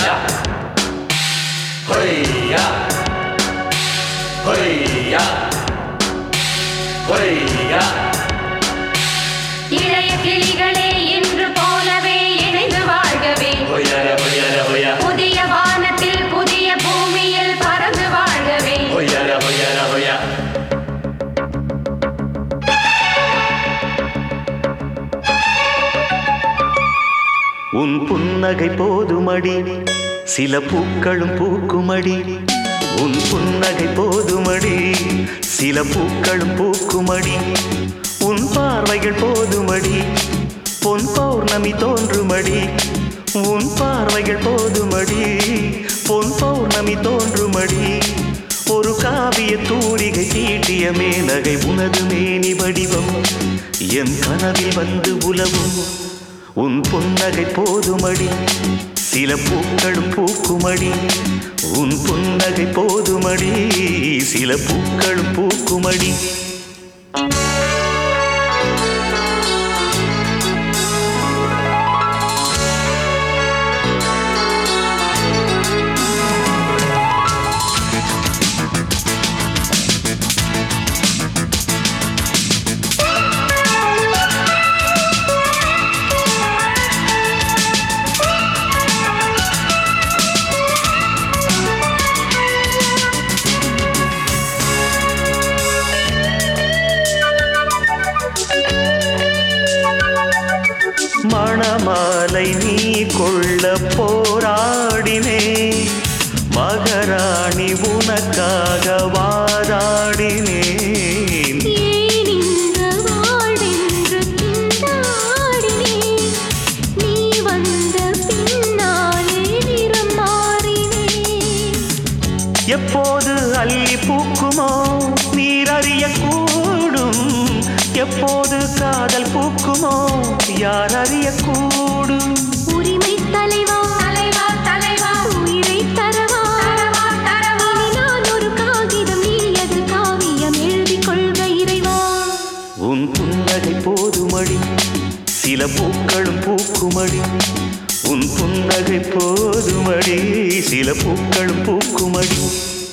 ஹொய்யா ஹொய்யா ஹொய்யா ஹொய்யா இளைய கிளிகளே இன்று போலவே இணைந்து வாழ்கவே ஹொய்யார ஹொய்யார ஹொய்யா புதிய வானத்தில் புதிய பூமியில் பறந்து வாழ்கவே ஹொய்யார ஹொய்யார ஹொய்யா உன் புன்னகை போதுமடி சில பூக்களும் பூக்குமடி உன் புன்னகை போதுமடி சில பூக்களும் பூக்குமடி உன் பார்வைகள் போதுமடி பொன் பௌர்ணமி தோன்றுமடி உன் பார்வைகள் போதுமடி பொன் பௌர்ணமி தோன்றுமடி ஒரு காவிய தூரிகை தீட்டிய மேனகை உனது மேனி வடிவம் என் கனவில் வந்து உலவும் உன் புன்னகை போதுமடி சில பூக்களும் பூக்குமடி உன் புன்னகை போதுமடி சில பூக்களும் பூக்குமடி மணமாலை நீ கொள்ள போராடினே மகராணி உனக்காக வாதாடினேன் ஏன் இந்த வாழ்வென்று திண்டாடினேன் நீ வந்த பின்னாலே நிறம் மாறினேன் எப்போது அள்ளி பூக்குமோ நீர் அறியக்கூடும் எப்போது காதல் பூக்குமோ யார் அறியக்கூடும் உரிமை தலைவா தலைவா தலைவா உயிரை தரவா தரவா தரவா இனி நான் ஒரு காகிதம் நீ அது காவியம் எழுதிக் கொள்க இறைவா உன் புன்னகை போதுமடி சில பூக்களும் பூக்குமடி உன் புன்னகை போதுமடி சில பூக்களும் பூக்குமடி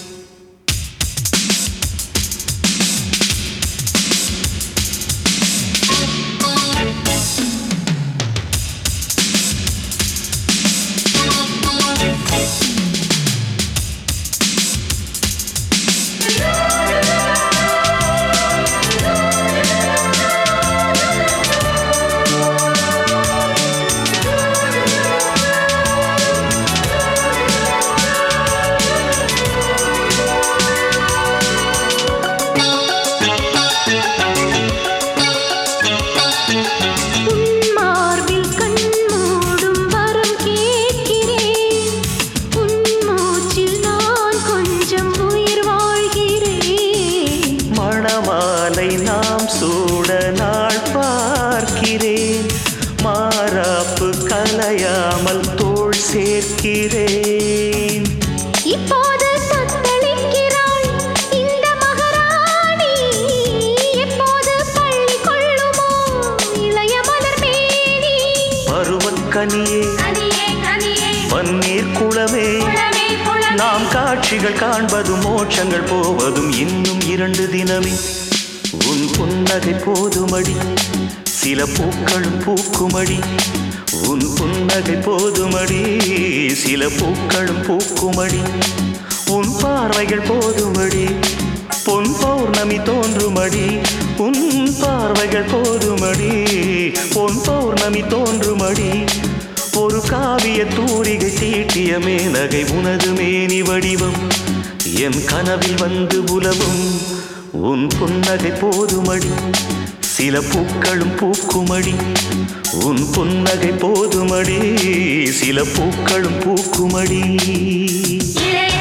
உன் மார்பில் கண் மூடும் வரம் கேட்கிறேன் உன் மூச்சில் நான் கொஞ்சம் உயிர் வாழ்கிறேன் மணமாலை நாம் சூட நாள் பார்க்கிறேன் மாறாப்பு கலையாமல் தோள் சேர்க்கிறேன் இப்போது தத்தளிக்கிறாள் இந்த மகாராணி எப்போது பள்ளி கொள்ளுமோ இளைய மலர் மேனி பருவக்கனியே கனியே கனியே பன்னீர் குளமே குளமே குளமே நாம் காட்சிகள் காண்பதும் மோட்சங்கள் போவதும் இன்னும் இரண்டு தினமே உன் புன்னகை போதுமடி சில பூக்களும் பூக்குமடி உன் புன்னகை போதுமடி சில பூக்களும் பூக்குமடி உன் பார்வைகள் போதுமடி பொன் பௌர்ணமி தோன்றுமடி உன் பார்வைகள் போதுமடி பொன் பௌர்ணமி தோன்றுமடி ஒரு காவிய தூரிகை தீட்டிய மேனகை உனது மேனி வடிவம் என் கனவில் வந்து உலவும் உன் புன்னகை போதுமடி சில பூக்களும் பூக்குமடி உன் புன்னகை போதுமடி சில பூக்களும் பூக்குமடி இளைய